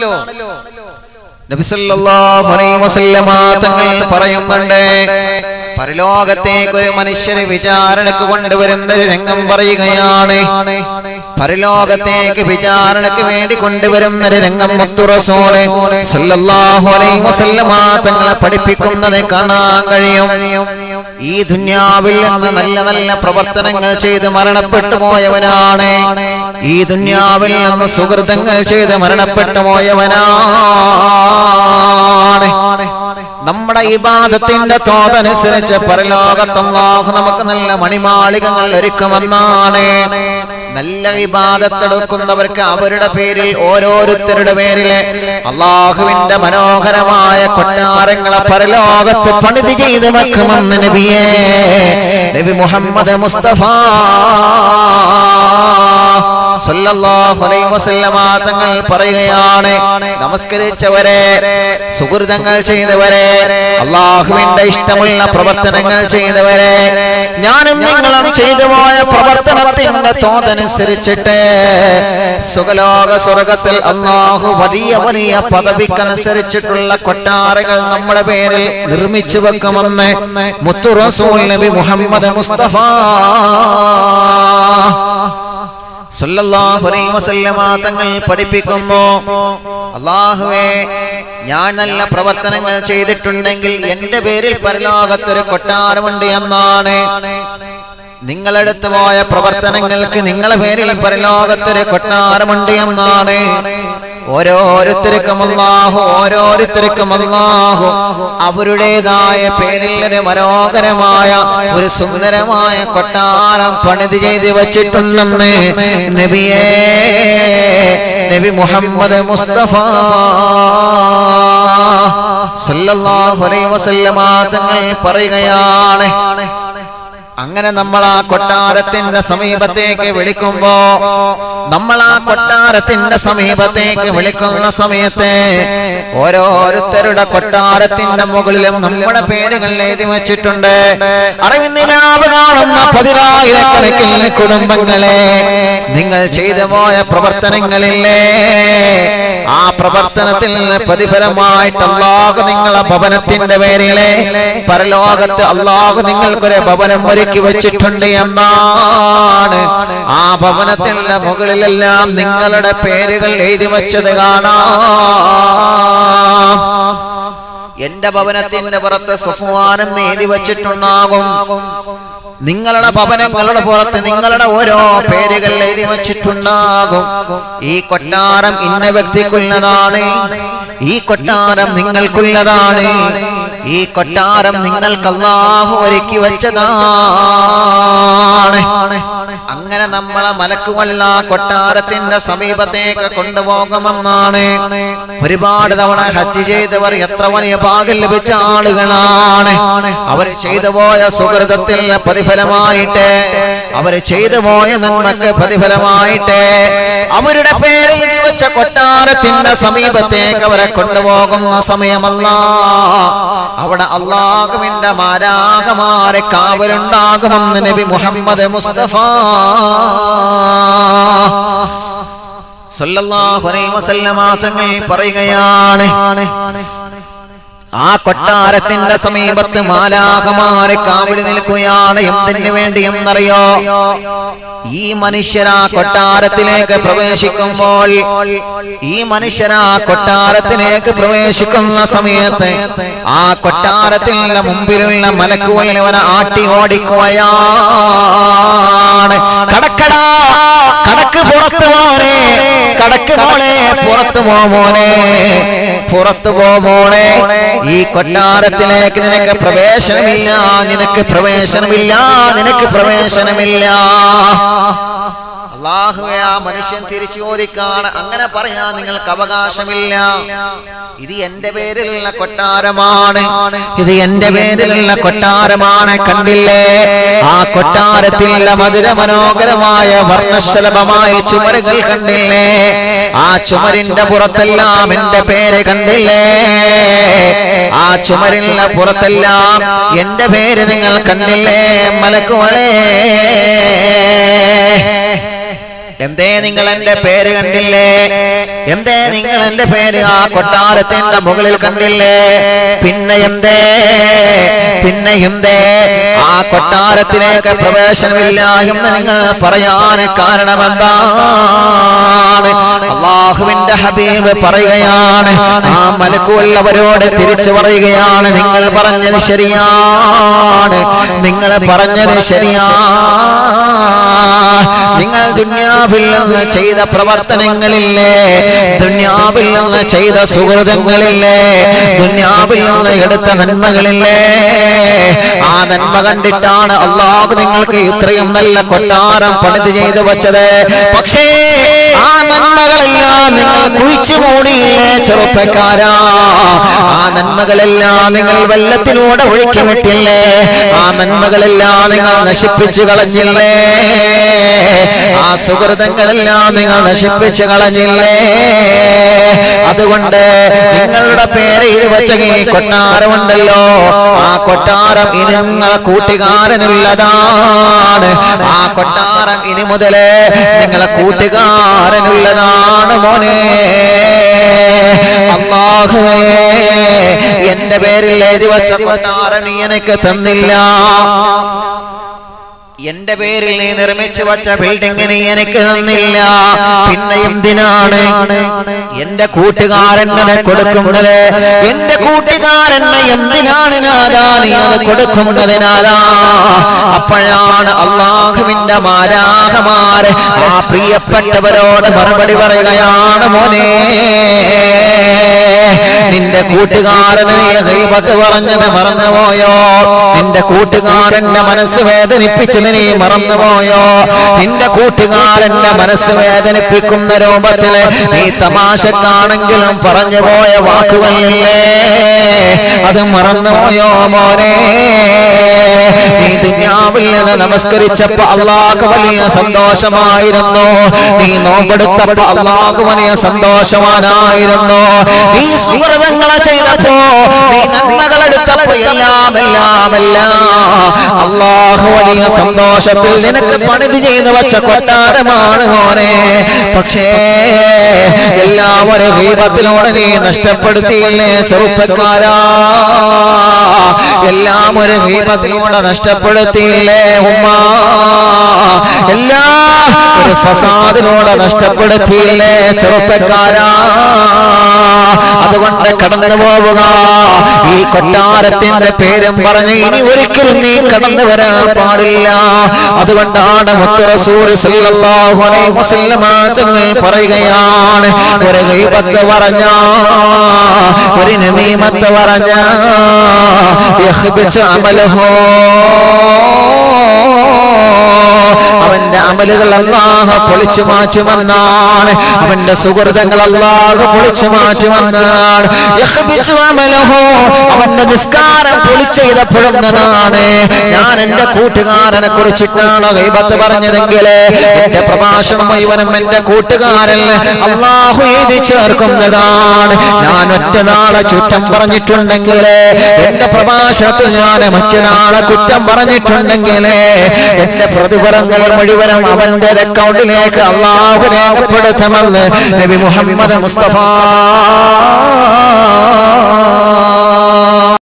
നബിസല്ലല്ലാഹു അലൈഹി വസല്ലമ തങ്ങൾ പറയുന്നുണ്ട് പരലോകത്തേക്ക് ഒരു മനുഷ്യരെ വിചാരണക്ക് കൊണ്ടുവരുന്ന ഒരു രംഗം പറയുകയാണ് പരലോകത്തേക്ക് വിചാരണക്ക് വേണ്ടി കൊണ്ടുവരുന്ന ഒരു രംഗം മുത്തുറസോളെ സല്ലല്ലാഹു അലൈഹി വസല്ലമ തങ്ങളെ പഠിപ്പിക്കുന്നത് കാണാൻ കഴിയും ഈ ദുന്യാവിൽ നിന്ന് നല്ല നല്ല പ്രവർത്തനങ്ങൾ ചെയ്ത് മരണപ്പെട്ടു പോയവനാണ് ഈ ദുന്യാവിൽ നിന്ന് സുഹൃതങ്ങൾ ചെയ്ത് മരണപ്പെട്ടു പോയവനാണ് നമ്മുടെ ഇബാദത്തിന്റെ തോതനുസരിച്ച് പരലോകത്തല്ലാഹു നമുക്ക് നല്ല മണിമാളികങ്ങൾ ഒരുക്കുമെന്നാണ് നല്ല വിവാദത്തെടുക്കുന്നവർക്ക് അവരുടെ പേരിൽ ഓരോരുത്തരുടെ പേരില് അള്ളാഹുവിന്റെ മനോഹരമായ കൊട്ടാരങ്ങളെ പരലോകത്ത് പണിത് ചെയ്ത് വെക്കുമെന്ന് നബിയേ നബി മുഹമ്മദ് മുസ്തഫ സല്ലല്ലാഹു അലൈഹി വസല്ലമ തങ്ങൾ പറയുകയാണ് നമസ്കരിച്ചവരെ സുഹൃതങ്ങൾ ചെയ്തവരെ അള്ളാഹുവിന്റെ ഇഷ്ടമുള്ള പ്രവർത്തനങ്ങൾ ചെയ്തവരെ ഞാനും നിങ്ങളും ചെയ്തു പോയ പ്രവർത്തനത്തിന്റെ തോതനുസരിച്ചിട്ട് സുഖലോക സ്വർഗത്തിൽ അള്ളാഹു വലിയ വലിയ പദവിക്കനുസരിച്ചിട്ടുള്ള കൊട്ടാരങ്ങൾ നമ്മുടെ പേരിൽ നിർമ്മിച്ചു വെക്കുമെന്ന് മുത്തു റസൂൽ നബി മുഹമ്മദ് മുസ്തഫ സല്ലല്ലാഹു അലൈഹി വസല്ലമ തങ്ങൾ പഠിപ്പിക്കുന്നു അള്ളാഹുവേ ഞാൻ നല്ല പ്രവർത്തനങ്ങൾ ചെയ്തിട്ടുണ്ടെങ്കിൽ എന്റെ പേരിൽ പരലോകത്തൊരു കൊട്ടാരമുണ്ട് എന്നാണ് നിങ്ങളെടുത്തു പോയ പ്രവർത്തനങ്ങൾക്ക് നിങ്ങളെ പേരിൽ പരലോകത്തൊരു കൊട്ടാരമുണ്ട് എന്നാണ് ഓരോരുത്തർക്കും അല്ലാഹു ഓരോരുത്തർക്കും അല്ലാഹു അവരുടേതായ പേരിൽ ഒരു മനോഹരമായ ഒരു സുന്ദരമായ കൊട്ടാരം പണിത് ചെയ്ത് വച്ചിട്ടുണ്ടെന്ന് നബിയേ നബി മുഹമ്മദ് മുസ്തഫ സല്ലല്ലാഹു അലൈഹി വസല്ലമ തങ്ങൾ പറയുകയാണ് അങ്ങനെ നമ്മൾ ആ കൊട്ടാരത്തിന്റെ സമീപത്തേക്ക് വിളിക്കുമ്പോ നമ്മൾ ആ കൊട്ടാരത്തിന്റെ സമീപത്തേക്ക് വിളിക്കുന്ന സമയത്ത് ഓരോരുത്തരുടെ കൊട്ടാരത്തിന്റെ മുകളിലും നമ്മുടെ പേരുകൾ എഴുതി വെച്ചിട്ടുണ്ട് അറിവിന്ദിനാവ് കാണുന്ന പതിനായിരക്കണക്കിന് കുടുംബങ്ങളെ നിങ്ങൾ ചെയ്തു പോയ പ്രവർത്തനങ്ങളില്ലേ ആ പ്രവർത്തനത്തിൽ പ്രതിഫലമായിട്ട് അള്ളാഹു നിങ്ങളെ ഭവനത്തിന്റെ പേരിലെ പരലോകത്ത് അള്ളാഹു നിങ്ങൾക്കൊരു ഭവനം ഒരുക്കി വെച്ചിട്ടുണ്ട് എന്നാണ് ആ ഭവനത്തിന്റെ മുകളിലെല്ലാം നിങ്ങളുടെ പേരുകൾ എഴുതി വെച്ചത് കാണാം എന്റെ ഭവനത്തിന്റെ പുറത്ത് സുഫുവാനെന്ന് എഴുതി വെച്ചിട്ടുണ്ടാകും നിങ്ങളുടെ ഭവനങ്ങളുടെ പുറത്ത് നിങ്ങളുടെ ഓരോ പേരുകൾ എഴുതി വച്ചിട്ടുണ്ടാകും ഈ കൊട്ടാരം ഇന്ന വ്യക്തിക്കുള്ളതാണ് ഈ കൊട്ടാരം നിങ്ങൾക്കുള്ളതാണ് ഈ കൊട്ടാരം നിങ്ങൾക്ക് അള്ളാഹു ഒരുക്കി വെച്ചതാണ് അങ്ങനെ നമ്മളെ മലക്കുവല്ല കൊട്ടാരത്തിന്റെ സമീപത്തേക്ക് കൊണ്ടുപോകുമെന്നാണ് ഒരുപാട് തവണ ഹജ്ജ് ചെയ്തവർ എത്ര വലിയ ഭാഗം ലഭിച്ച ആളുകളാണ് അവർ ചെയ്തു പോയ സുഹൃതത്തിൽ പ്രതിഫലമായിട്ട് അവർ ചെയ്തു പോയ നന്മക്ക് പ്രതിഫലമായിട്ട് അവരുടെ പേര് എഴുതി വെച്ച കൊട്ടാരത്തിന്റെ സമീപത്തേക്ക് അവരെ കൊണ്ടുപോകുന്ന സമയമല്ല അവിടെ അള്ളാഹുവിന്റെ മാരാകമാരെ കാവലുണ്ടാകുമെന്ന് നബി മുഹമ്മദ് മുസ്തഫ സല്ലല്ലാഹു അലൈഹി വസല്ലമ തങ്ങൾ പറയുകയാണ് ആ കൊട്ടാരത്തിന്റെ സമീപത്ത് മാലാഹമാരെ കാവടി നിൽക്കുകയാണ് എന്തിനു വേണ്ടി എന്നറിയോ ഈ മനുഷ്യരാ കൊട്ടാരത്തിലേക്ക് പ്രവേശിക്കുമ്പോൾ ഈ മനുഷ്യരാ കൊട്ടാരത്തിലേക്ക് പ്രവേശിക്കുന്ന സമയത്ത് ആ കൊട്ടാരത്തിന്റെ മുമ്പിലുള്ള മലക്കുകളിൽ അവനെ ആട്ടി ഓടിക്കുകയാണ് കടക്കടാ കടക്ക് പുറത്തു മോനെ കടക്ക് മോളെ പുറത്തു പോ മോനെ പുറത്തു പോ മോളെ ഈ കൊട്ടാരത്തിലേക്ക് നിനക്ക് പ്രവേശനമില്ല നിനക്ക് പ്രവേശനമില്ല നിനക്ക് പ്രവേശനമില്ല അള്ളാഹുവെ ആ മനുഷ്യൻ തിരിച്ചു ചോദിക്കാണ് അങ്ങനെ പറയാൻ നിങ്ങൾക്ക് അവകാശമില്ല ഇത് എന്റെ പേരിലുള്ള കൊട്ടാരമാണ് ഇത് എന്റെ പേരിലുള്ള കൊട്ടാരമാണ് കണ്ടില്ലേ ആ കൊട്ടാരത്തിലുള്ള മധുര മനോഹരമായ വർണ്ണശലഭമായ ചുമരുകൾ കണ്ടില്ലേ ആ ചുമരിന്റെ പുറത്തെല്ലാം എന്റെ പേര് കണ്ടില്ലേ ആ ചുമരിന്റെ പുറത്തെല്ലാം എന്റെ പേര് നിങ്ങൾ കണ്ടില്ലേ മലക്കുമളേ എന്തേ നിങ്ങൾ എന്റെ പേര് കണ്ടില്ലേ എന്തേ നിങ്ങൾ എന്റെ പേര് ആ കൊട്ടാരത്തിന്റെ മുകളിൽ കണ്ടില്ലേ പിന്നെ എന്തേ പിന്നെ എന്തേ ആ കൊട്ടാരത്തിലേക്ക് പ്രവേശനമില്ല എന്ന് നിങ്ങൾ പറയാൻ കാരണമെന്താണ് അള്ളാഹുവിന്റെ ഹബീബ് പറയുകയാണ് ആ മലക്കുള്ളവരോട് തിരിച്ചു പറയുകയാണ് നിങ്ങൾ പറഞ്ഞത് ശരിയാണ് നിങ്ങൾ പറഞ്ഞത് ശരിയാ നിങ്ങൾ ദുന്യാവിൽ നിന്ന് ചെയ്ത പ്രവർത്തനങ്ങളില്ലേ ദുന്യാവിൽ നിന്ന് ചെയ്ത സുഹൃതങ്ങളില്ലേ ദുന്യാവിൽ നിന്ന് എടുത്ത നന്മകളില്ലേ ആ നന്മ കണ്ടിട്ടാണ് അള്ളാഹു നിങ്ങൾക്ക് ഇത്രയും നല്ല കൊട്ടാരം പണിത് ചെയ്തു വെച്ചത് പക്ഷേ ആ നന്മകളെല്ലാം നിങ്ങൾ കുഴിച്ചു മൂടിയില്ലേ ചെറുപ്പക്കാരാ ആ നന്മകളെല്ലാം നിങ്ങൾ വെള്ളത്തിലൂടെ ഒഴുക്കി വിട്ടില്ലേ ആ നന്മകളെല്ലാം നിങ്ങൾ നശിപ്പിച്ചു കളഞ്ഞില്ലേ ആ സുഹൃതങ്ങളെല്ലാം നിങ്ങൾ നശിപ്പിച്ചു കളഞ്ഞില്ലേ അതുകൊണ്ട് നിങ്ങളുടെ പേര് ഇത് വെച്ച ഈ കൊട്ടാരമുണ്ടല്ലോ ആ കൊട്ടാരം ഇനി നിങ്ങളെ കൂട്ടുകാരനുള്ളതാണ് ആ കൊട്ടാരം ഇനി മുതല് നിങ്ങളെ കൂട്ടുകാരനുള്ളതാണ് മോനെ അള്ളാഹുവേ എന്റെ പേരിൽ എഴുതി വച്ച കൊട്ടാരം നീ എനിക്ക് തന്നില്ല എന്റെ പേരിൽ നീ നിർമ്മിച്ചു വച്ച ബിൽഡിങ്ങിന് എനിക്ക് തന്നില്ല പിന്നെ എന്തിനാണ് എന്റെ കൂട്ടുകാരനെ കൊടുക്കുന്നത് എന്റെ കൂട്ടുകാരനെ എന്തിനാണ് നാദാ നീ അത് കൊടുക്കുന്നതിനാദാ അപ്പോഴാണ് അള്ളാഹുവിന്റെ മാരാഹമാര് ആ പ്രിയപ്പെട്ടവരോട് മറുപടി പറയുകയാണ് മോനെ നിന്റെ കൂട്ടുകാരനെ ഗൈബത്ത് പറഞ്ഞത് മറന്നുപോയോ നിന്റെ കൂട്ടുകാരന്റെ മനസ്സ് വേദനിപ്പിച്ചത് നീ മറന്നുപോയോ നിന്റെ കൂട്ടുകാരന്റെ മനസ്സ് വേദനിപ്പിക്കുന്ന രൂപത്തില് നീ തമാശക്കാണെങ്കിലും പറഞ്ഞു പോയ വാക്കുകളില്ലേ അത് മറന്നുപോയോ മോനെ നീ ദുന്യാവിൽ നിന്ന് നമസ്കരിച്ചപ്പോ അള്ളാഹ് വലിയ സന്തോഷമായിരുന്നു നീ നോമ്പെടുത്തപ്പോ അള്ളാഹ് വലിയ സന്തോഷവാനായിരുന്നു നീ സുഹൃതങ്ങളെ ചെയ്തപ്പോ നീ നന്മകൾ എടുത്തപ്പോ എല്ലാം എല്ലാം എല്ലാം അള്ളാഹു വലിയ സന്തോഷത്തിൽ നിനക്ക് പണിത് ചെയ്ത് വെച്ച കൊട്ടാരമാണ് മോനെ പക്ഷേ എല്ലാവരും ദീപത്തിലൂടെ നീ നഷ്ടപ്പെടുത്തിയില്ലേ ചെറുപ്പക്കാരാ എല്ലാം ഒരു ദീപത്തിലൂടെ നഷ്ടപ്പെടുത്തിയില്ലേ ഉമ്മ എല്ലാ ഒരു ഫസാദിലൂടെ നഷ്ടപ്പെടുത്തിയില്ലേ ചെറുപ്പക്കാരാ അതുകൊണ്ട് കടന്നു പോവുക ഈ കൊട്ടാരത്തിന്റെ പേരും പറഞ്ഞ് ഇനി ഒരിക്കലും നീ കടന്നു വരാൻ പാടില്ല അതുകൊണ്ടാണ് മുത്ത് റസൂൽ സല്ലല്ലാഹു അലൈഹി വസല്ലമ തങ്ങൾ പറയുകയാണ് ഒരു ഗൈബത്ത് പറഞ്ഞ ഒരു നമീമത്ത് പറഞ്ഞ യഖ്ബിച്ചു അമലഹോ അവന്റെ അമലുകൾ അള്ളാഹ് പൊളിച്ചു മാറ്റുമെന്നാണ് അവന്റെ സുഹൃതങ്ങൾ അള്ളാഹ് പൊളിച്ചു മാറ്റുമെന്നാണ് യഖ്ബിച്ചു അമലഹു. അവന്റെ നിസ്കാരം പൊളിച്ചെയ്തപ്പെടുന്നതാണ് ഞാൻ എന്റെ കൂട്ടുകാരനെ കുറിച്ചിട്ടാണ് ഗൈബത്ത് പറഞ്ഞതെങ്കിൽ എന്റെ പ്രഭാഷണം മുഴുവനും എന്റെ കൂട്ടുകാരൻ അള്ളാഹു എഴുതി ചേർക്കുന്നതാണ് ഞാൻ ഒറ്റനാളെ ചുറ്റം പറഞ്ഞിട്ടുണ്ടെങ്കിൽ എന്റെ പ്രഭാഷണത്തിൽ ഞാൻ മറ്റൊരാളെ കുറ്റം പറഞ്ഞിട്ടുണ്ടെങ്കിൽ എന്റെ പ്രതിഫലങ്ങൾ മുഴുവനും അവന്റെ അക്കൗണ്ടിലേക്ക് അള്ളാഹു രേഖപ്പെടുത്തുമെന്ന് നബി മുഹമ്മദ് മുസ്തഫ